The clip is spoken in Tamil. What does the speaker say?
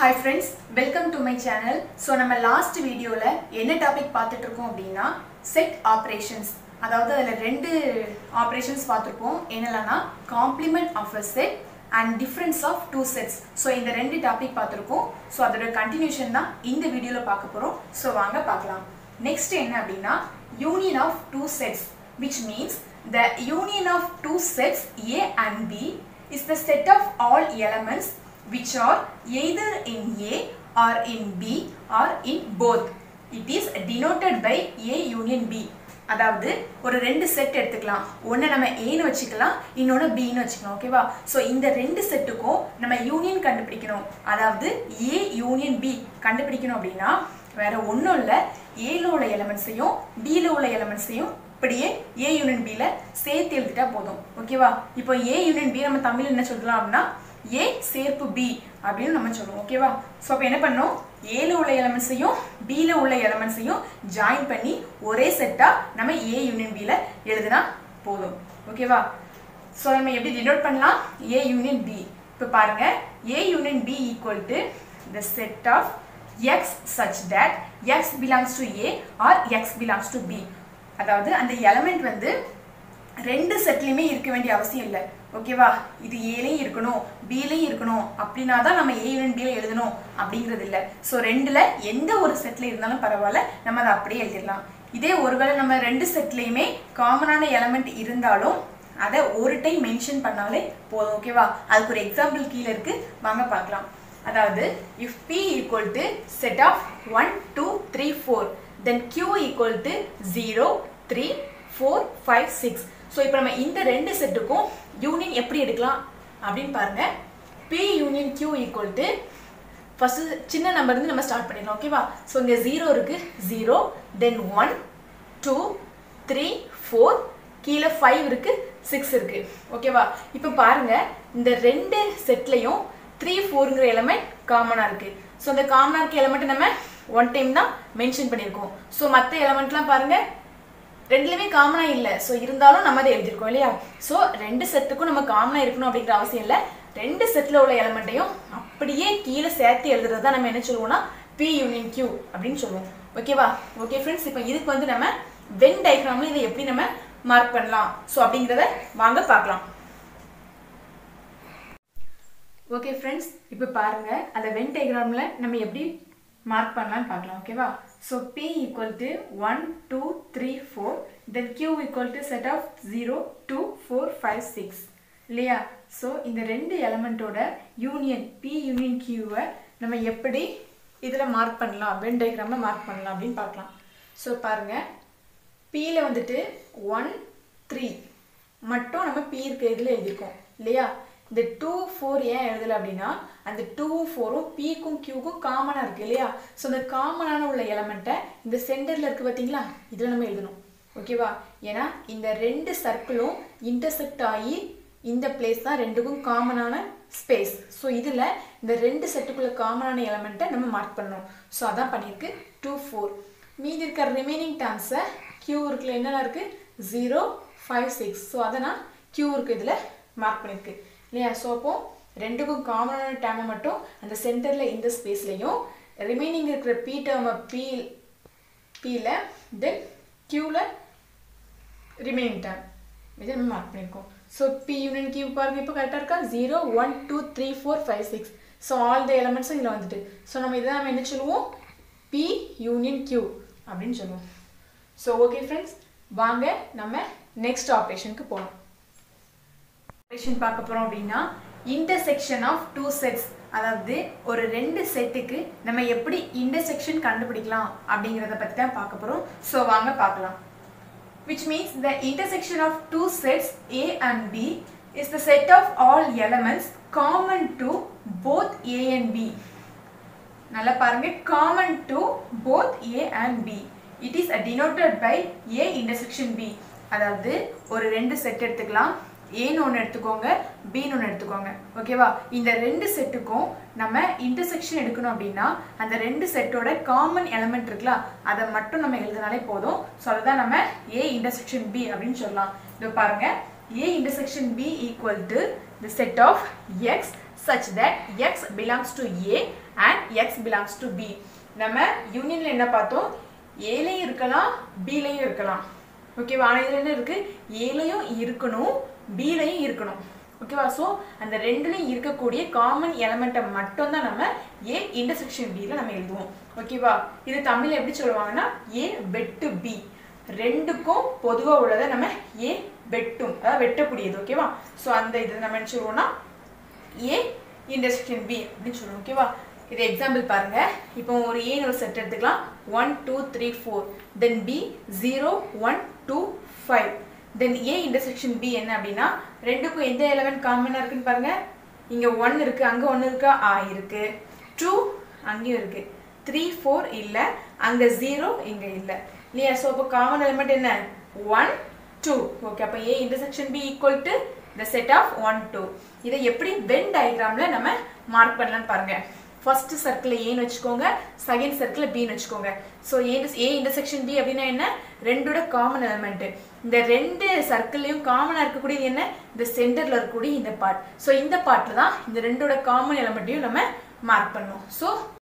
Hi friends welcome to my channel so நம்ம லாஸ்ட் வீடியோவில் என்ன டாபிக் பார்த்துட்டு இருக்கோம் அப்படின்னா செட் ஆப்ரேஷன்ஸ் அதாவது அதில் ரெண்டு ஆப்ரேஷன்ஸ் பார்த்துருப்போம் என்னென்னா complement of a set and difference of two sets so இந்த ரெண்டு டாபிக் பார்த்துருக்கோம் ஸோ அதோட கண்டினியூஷன் தான் இந்த வீடியோவில் பார்க்க போகிறோம் ஸோ வாங்க பார்க்கலாம் நெக்ஸ்ட் என்ன அப்படின்னா union of two sets which means the union of two sets A and B is the set of all elements which are either in A or in B or in both. It is denoted by A union B. அதாவது ஒரு ரெண்டு செட் எடுத்துக்கலாம் ஒன்று நம்ம ஏன்னு வச்சுக்கலாம் இன்னொன்று பின்னு வச்சுக்கலாம் ஓகேவா ஸோ இந்த ரெண்டு செட்டுக்கும் நம்ம யூனியன் கண்டுபிடிக்கணும் அதாவது ஏ யூனியன் பி கண்டுபிடிக்கணும் அப்படின்னா வேற ஒன்றும் இல்லை ஏல உள்ள எலமெண்ட்ஸையும் பியில் உள்ள எலமெண்ட்ஸையும் இப்படியே ஏ யூனியன் பியில் சேர்த்து எழுதிட்டா போதும் ஓகேவா இப்போ ஏ யூனியன் பி நம்ம தமிழ் என்ன சொல்லலாம் அப்படின்னா ஏ சேர்ப்பு பி அப்படின்னு நம்ம சொல்லுவோம் ஓகேவா ஸோ அப்போ என்ன பண்ணோம் ஏல உள்ள எலமெண்ட்ஸையும் பியில் உள்ள எலமெண்ட்ஸையும் ஜாயின் பண்ணி ஒரே செட்டாக நம்ம ஏ யூனியன் பியில் எழுதினா போதும் ஓகேவா ஸோ நம்ம எப்படி டினோட் பண்ணலாம் ஏ யூனியன் பி இப்போ பாருங்க A union B equal to the set of x such that x belongs to A or x belongs to B அதாவது அந்த எலமெண்ட் வந்து ரெண்டு செட்லையுமே இருக்க வேண்டிய அவசியம் இல்லை ஓகேவா இது ஏலையும் இருக்கணும் பிலையும் இருக்கணும் அப்படின்னா தான் நம்ம ஏ யூனியன் பியில் எழுதணும் அப்படிங்கிறது இல்லை ஸோ ரெண்டில் எந்த ஒரு செட்டில் இருந்தாலும் பரவாயில்ல நம்ம அதை அப்படியே எழுதிடலாம் இதே ஒருவேளை நம்ம ரெண்டு செட்லேயுமே காமனான எலமெண்ட் இருந்தாலும் அதை ஒரு டைம் மென்ஷன் பண்ணாலே போதும் ஓகேவா அதுக்கு ஒரு எக்ஸாம்பிள் கீழே இருக்கு வாங்க பார்க்கலாம் அதாவது if P equal to set of one two three four then Q equal to zero three four five six so இப்போ நம்ம இந்த ரெண்டு செட்டுக்கும் யூனியன் எப்படி எடுக்கலாம் அப்படின்னு பாருங்க P union Q equal to first சின்ன நம்பர்லேருந்து நம்ம ஸ்டார்ட் பண்ணிடலாம் ஓகேவா ஸோ இங்கே ஜீரோ இருக்குது zero then one two three four கீழே ஃபைவ் இருக்குது சிக்ஸ் இருக்குது ஓகேவா இப்போ பாருங்கள் இந்த ரெண்டு செட்லேயும் த்ரீ ஃபோருங்கிற எலமெண்ட் காமனாக இருக்குது ஸோ அந்த காமனாக இருக்க எலமெண்ட்டை நம்ம ஒன் டைம் தான் மென்ஷன் பண்ணியிருக்கோம் ஸோ மற்ற எலமெண்ட்லாம் பாருங்கள் ரெண்டுலேயுமே காமனாக இல்லை ஸோ இருந்தாலும் நம்ம அதை எழுதியிருக்கோம் இல்லையா ஸோ ரெண்டு செட்டுக்கும் நம்ம காமனாக இருக்கணும் அப்படிங்கிற அவசியம் இல்லை ரெண்டு செட்டில் உள்ள எலமெண்ட்டையும் அப்படியே கீழே சேர்த்து எழுதுறது தான் நம்ம என்ன சொல்லுவோம்னா பி யூனியன் கியூ அப்படின்னு சொல்லுவோம் ஓகேவா ஓகே ஃப்ரெண்ட்ஸ் இப்போ இதுக்கு வந்து நம்ம வென் டயக்ராமில் இதை எப்படி நம்ம மார்க் பண்ணலாம் ஸோ அப்படிங்கிறத வாங்க பார்க்கலாம் ஓகே ஃப்ரெண்ட்ஸ் இப்போ பாருங்க அந்த வென் டயக்ராமில் நம்ம எப்படி மார்க் பண்ணலாம்னு பார்க்கலாம் ஓகேவா so P equal to one two three four then Q equal to set of zero two four five six இல்லையா ஸோ இந்த ரெண்டு எலமெண்ட்டோட யூனியன் பி யூனியன் கியூவை நம்ம எப்படி இதில் மார்க் பண்ணலாம் வென் டயக்ராமில் மார்க் பண்ணலாம் அப்படின்னு பார்க்கலாம் ஸோ பாருங்கள் பியில் வந்துட்டு ஒன் த்ரீ மட்டும் நம்ம பி இருக்க இதில் எழுதியிருக்கோம் இல்லையா இந்த டூ ஃபோர் ஏன் எழுதலை அப்படின்னா அந்த டூ ஃபோரும் பிக்கும் கியூக்கும் காமனாக இருக்குது இல்லையா ஸோ அந்த காமனான உள்ள எலமெண்ட்டை இந்த சென்டரில் இருக்குது பார்த்தீங்களா இதில் நம்ம எழுதணும் ஓகேவா ஏன்னா இந்த ரெண்டு சர்க்கிளும் இன்டர்செக்ட் ஆகி இந்த பிளேஸ் தான் ரெண்டுக்கும் காமனான ஸ்பேஸ் ஸோ இதில் இந்த ரெண்டு செட்டுக்குள்ள காமனான எலமெண்ட்டை நம்ம மார்க் பண்ணணும் ஸோ அதான் பண்ணியிருக்கு டூ ஃபோர் மீதி இருக்கிற ரிமைனிங் டேர்ம்ஸை கியூ இருக்குல்ல என்னென்ன இருக்குது ஜீரோ ஃபைவ் சிக்ஸ் ஸோ அதை நான் கியூ இருக்குது இதில் மார்க் பண்ணியிருக்கு இல்லையா ஸோ அப்போ ரெண்டுக்கும் காமனான டேர்மை மட்டும் அந்த சென்டரில் இந்த ஸ்பேஸ்லையும் ரிமைனிங் இருக்கிற பி டேர்மை பி பியில் தென் கியூவில் ரிமைனிங் டேர்ம் இதை நம்ம மார்க் பண்ணியிருக்கோம் ஸோ பி யூனியன் கியூ பாருங்க இப்போ கரெக்டாக இருக்கா zero one two three four five six so all the எலமெண்ட்ஸும் இதில் வந்துட்டு ஸோ நம்ம இதை நம்ம என்ன சொல்லுவோம் பி யூனியன் கியூ அப்படின்னு சொல்லுவோம் ஸோ ஓகே ஃப்ரெண்ட்ஸ் வாங்க நம்ம நெக்ஸ்ட் ஆப்ரேஷனுக்கு போகலாம் ஆப்ரேஷன் பார்க்க போகிறோம் அப்படின்னா இன்டர்செக்ஷன் ஆஃப் டூ செட்ஸ் அதாவது ஒரு ரெண்டு செட்டுக்கு நம்ம எப்படி இன்டர்செக்ஷன் கண்டுபிடிக்கலாம் அப்படிங்கிறத பற்றி தான் பார்க்க போகிறோம் ஸோ வாங்க பார்க்கலாம் which means the intersection of two sets A and B is the set of all elements common to both A and B. நல்லா பாருங்க common to both A and B. It is denoted by A intersection B. அதாவது ஒரு ரெண்டு செட் எடுத்துக்கலாம் ஏன்னு ஒன்று எடுத்துக்கோங்க பின்னு ஒன்று எடுத்துக்கோங்க ஓகேவா இந்த ரெண்டு செட்டுக்கும் நம்ம இன்டர்செக்ஷன் எடுக்கணும் அப்படின்னா அந்த ரெண்டு செட்டோட காமன் எலமெண்ட் இருக்குல்ல அதை மட்டும் நம்ம எழுதினாலே போதும் ஸோ அதுதான் நம்ம ஏ இன்டர்செக்ஷன் பி அப்படின்னு சொல்லலாம் இதோ பாருங்க A intersection B equal to the set of x such that x belongs to A and x belongs to B நம்ம யூனியன்ல என்ன பார்த்தோம் ஏலையும் இருக்கலாம் பிலையும் இருக்கலாம் ஓகேவா ஆனால் இதில் என்ன இருக்கு ஏலையும் இருக்கணும் பிலையும் இருக்கணும் ஓகேவா ஸோ அந்த ரெண்டுலையும் இருக்கக்கூடிய காமன் எலமெண்ட்டை மட்டும்தான் நம்ம ஏ இன்டர்செக்ஷன் பியில் நம்ம எழுதுவோம் ஓகேவா இது தமிழ்ல எப்படி சொல்லுவாங்கன்னா ஏ வெட்டு பி ரெண்டுக்கும் பொதுவாக உள்ளதை நம்ம ஏ வெட்டும் அதாவது வெட்டக்கூடியது ஓகேவா ஸோ அந்த இது நம்ம என்ன சொல்லுவோம்னா ஏ இன்டர்செக்ஷன் பி அப்படின்னு சொல்லுவோம் ஓகேவா இது எக்ஸாம்பிள் பாருங்க இப்போ ஒரு ஏன்னு ஒரு செட் எடுத்துக்கலாம் one two three four then B zero one two five then A intersection B என்ன அப்படின்னா ரெண்டுக்கும் எந்த எலமெண்ட் காமனாக இருக்குன்னு பாருங்க இங்கே ஒன் இருக்கு அங்கே ஒன்று இருக்கா ஆ இருக்கு டூ அங்கேயும் இருக்கு த்ரீ ஃபோர் இல்லை அங்கே ஜீரோ இங்கே இல்லை இல்லையா ஸோ அப்போ காமன் எலிமெண்ட் என்ன ஒன் டூ ஓகே அப்போ A intersection B equal to the set of one two இதை எப்படி வென் டயக்ராமில் நம்ம மார்க் பண்ணலாம்னு பாருங்க ஃபர்ஸ்ட் சர்க்கிள் ஏன்னு வச்சுக்கோங்க செகண்ட் சர்க்கிள் பின்னு வச்சுக்கோங்க so A A intersection B அப்படின்னா என்ன ரெண்டோட காமன் எலிமெண்ட் இந்த ரெண்டு சர்க்கிள்லையும் காமனாக இருக்கக்கூடியது என்ன இந்த சென்டரில் இருக்கக்கூடிய இந்த பார்ட் ஸோ இந்த பார்ட்டில் தான் இந்த ரெண்டோட காமன் எலிமெண்ட்டையும் நம்ம மார்க் பண்ணணும் ஸோ